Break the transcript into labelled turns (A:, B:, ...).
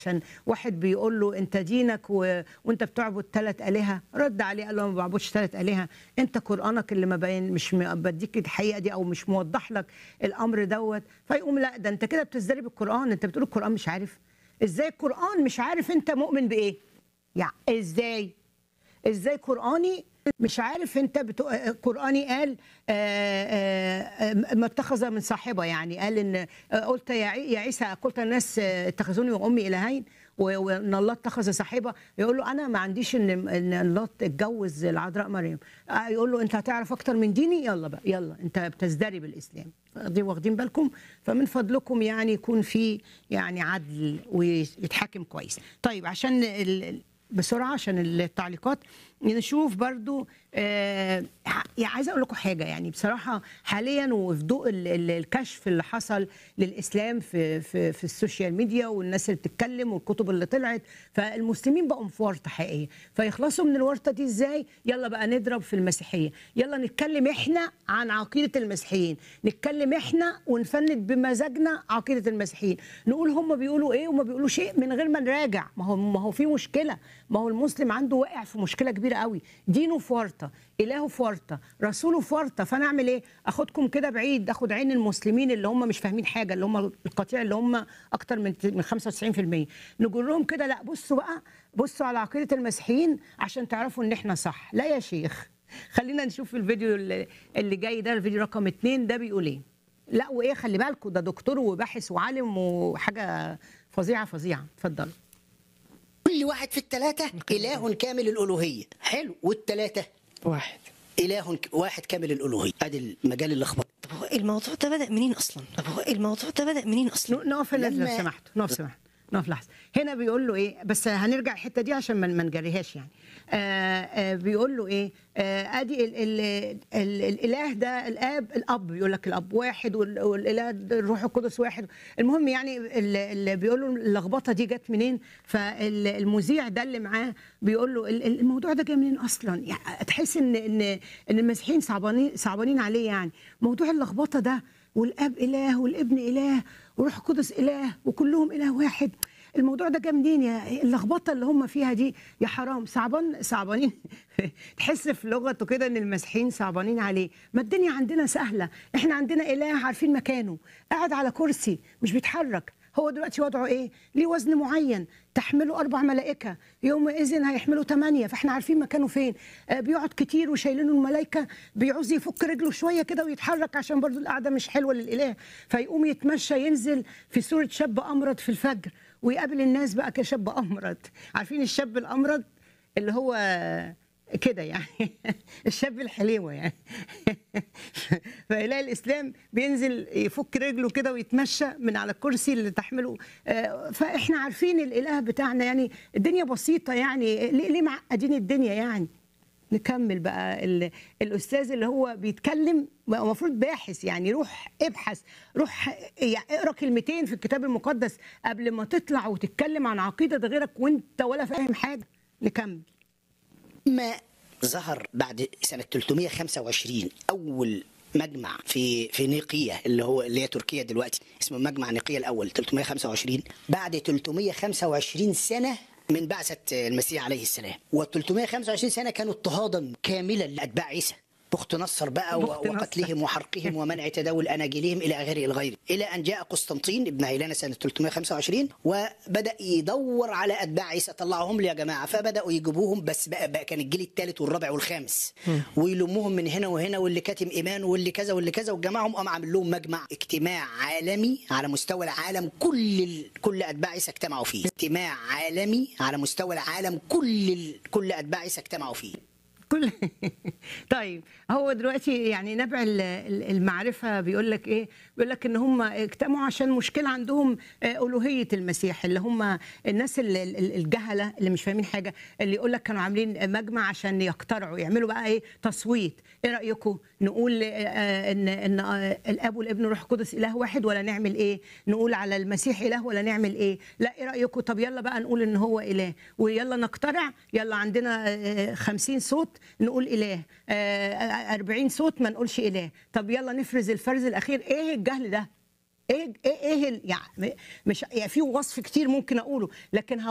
A: عشان واحد بيقول له انت دينك و... وانت بتعبد ثلاث الهه رد عليه قال له ما بعبدش ثلاث الهه انت قرانك اللي ما بين مش م- بديك الحقيقه دي او مش موضح لك الامر دوت فيقوم لا ده انت كده بتزدري بالقران انت بتقول القران مش عارف ازاي القران مش عارف انت مؤمن بايه يعني ازاي ازاي قراني مش عارف انت بتو... قراني قال آه، آه، آه، ما اتخذ من صاحبه يعني قال ان آه، قلت يا عي- يا عيسى قلت الناس آه، اتخذوني وامي الهين و- وان الله اتخذ صاحبه يقول له انا ما عنديش ان ان الله اتجوز العذراء مريم آه، يقول له انت هتعرف اكتر من ديني يلا بقى يلا انت بتزدري بالاسلام واخدين واخدين بالكم فمن فضلكم يعني يكون في يعني عدل ويتحاكم كويس طيب عشان ال- بسرعه عشان التعليقات نشوف برضو آه يعني عايزه اقول لكم حاجه يعني بصراحه حاليا وفي ضوء ال- ال- الكشف اللي حصل للاسلام في في في السوشيال ميديا والناس اللي بتتكلم والكتب اللي طلعت فالمسلمين بقوا في ورطه حقيقيه فيخلصوا من الورطه دي ازاي يلا بقى نضرب في المسيحيه يلا نتكلم احنا عن عقيده المسيحيين نتكلم احنا ونفند بمزاجنا عقيده المسيحيين نقول هم بيقولوا ايه وما بيقولوا شيء من غير ما نراجع ما هو ما هو في مشكله ما هو المسلم عنده واقع في مشكله كبيره قوي دينه في ورطه الهه في ورطه رسوله في ورطه فانا اعمل ايه اخدكم كده بعيد اخد عين المسلمين اللي هم مش فاهمين حاجه اللي هم القطيع اللي هم اكتر من من 95% نجرهم كده لا بصوا بقى بصوا على عقيده المسيحيين عشان تعرفوا ان احنا صح لا يا شيخ خلينا نشوف الفيديو اللي اللي جاي ده الفيديو رقم اتنين ده بيقول ايه لا وايه خلي بالكم ده دكتور وباحث وعالم وحاجه فظيعه فظيعه اتفضلوا
B: كل واحد في الثلاثة إله كامل الألوهية حلو والثلاثة
C: واحد
B: إله ك- واحد كامل الألوهية أدي المجال اللخبطة
C: طب هو الموضوع ده بدأ منين أصلا؟ طب هو الموضوع ده بدأ منين أصلا؟
A: ن- نقف هنا لو
B: لما-
A: سمحتوا نقف سمحت نقف لحظه هنا بيقول له ايه بس هنرجع الحته دي عشان ما ما نجريهاش يعني آه آه بيقول له ايه آه ادي ال ال ال الاله ده الاب الاب بيقول لك الاب واحد وال- والاله ده الروح القدس واحد المهم يعني اللي بيقول له اللخبطه دي جت منين فالمذيع ده اللي معاه بيقول له ال- ال- الموضوع ده جاي منين اصلا يعني تحس ان ان ان المسيحيين صعبانين صعبانين عليه يعني موضوع اللخبطه ده والاب اله والابن اله وروح القدس اله وكلهم اله واحد الموضوع ده جه منين يا اللخبطه اللي هم فيها دي يا حرام صعبان صعبانين تحس في لغته كده ان المسيحيين صعبانين عليه ما الدنيا عندنا سهله احنا عندنا اله عارفين مكانه قاعد على كرسي مش بيتحرك هو دلوقتي وضعه ايه؟ ليه وزن معين تحمله اربع ملائكه يومئذ هيحملوا ثمانيه فاحنا عارفين مكانه فين آه بيقعد كتير وشايلينه الملائكه بيعوز يفك رجله شويه كده ويتحرك عشان برضو القعده مش حلوه للاله فيقوم يتمشى ينزل في صوره شاب امرد في الفجر ويقابل الناس بقى كشاب امرد عارفين الشاب الامرد اللي هو كده يعني الشاب الحليوه يعني فإله الإسلام بينزل يفك رجله كده ويتمشى من على الكرسي اللي تحمله آه، فإحنا عارفين الإله بتاعنا يعني الدنيا بسيطة يعني ليه ليه معقدين الدنيا يعني نكمل بقى ال- الأستاذ اللي هو بيتكلم هو المفروض باحث يعني روح ابحث روح يعني اقرا كلمتين في الكتاب المقدس قبل ما تطلع وتتكلم عن عقيدة غيرك وانت ولا فاهم حاجة نكمل
B: ما ظهر بعد سنة 325 أول مجمع في في نيقية اللي هو اللي هي تركيا دلوقتي اسمه مجمع نيقية الأول 325 بعد 325 سنة من بعثة المسيح عليه السلام وال 325 سنة كانوا اضطهادا كاملا لأتباع عيسى بخت نصر بقى و-
A: بخت نصر.
B: وقتلهم وحرقهم ومنع تداول اناجيلهم الى غير الغير الى ان جاء قسطنطين ابن هيلانا سنه 325 وبدا يدور على اتباع عيسى طلعهم لي يا جماعه فبداوا يجيبوهم بس بقى, بقى كان الجيل الثالث والرابع والخامس ويلموهم من هنا وهنا واللي كاتم ايمان واللي كذا واللي كذا وجمعهم قام عامل لهم مجمع اجتماع عالمي على مستوى العالم كل ال... كل اتباع عيسى اجتمعوا فيه اجتماع عالمي على مستوى العالم كل ال... كل اتباع عيسى اجتمعوا فيه
A: كل طيب هو دلوقتي يعني نبع ال- ال- المعرفه بيقول لك ايه؟ بيقول لك ان هم اجتمعوا عشان مشكله عندهم آه، الوهيه المسيح اللي هم الناس ال- ال- الجهله اللي مش فاهمين حاجه اللي يقول لك كانوا عاملين مجمع عشان يقترعوا يعملوا بقى ايه؟ تصويت، ايه رايكم؟ نقول آه، ان ان آه، الاب والابن والروح القدس اله واحد ولا نعمل ايه؟ نقول على المسيح اله ولا نعمل ايه؟ لا ايه رايكم؟ طب يلا بقى نقول ان هو اله ويلا نقترع يلا عندنا آه، 50 صوت نقول اله آه، 40 صوت ما نقولش اله طب يلا نفرز الفرز الاخير ايه الجهل ده ايه ايه, إيه ال- يعني مش يعني في وصف كتير ممكن اقوله لكن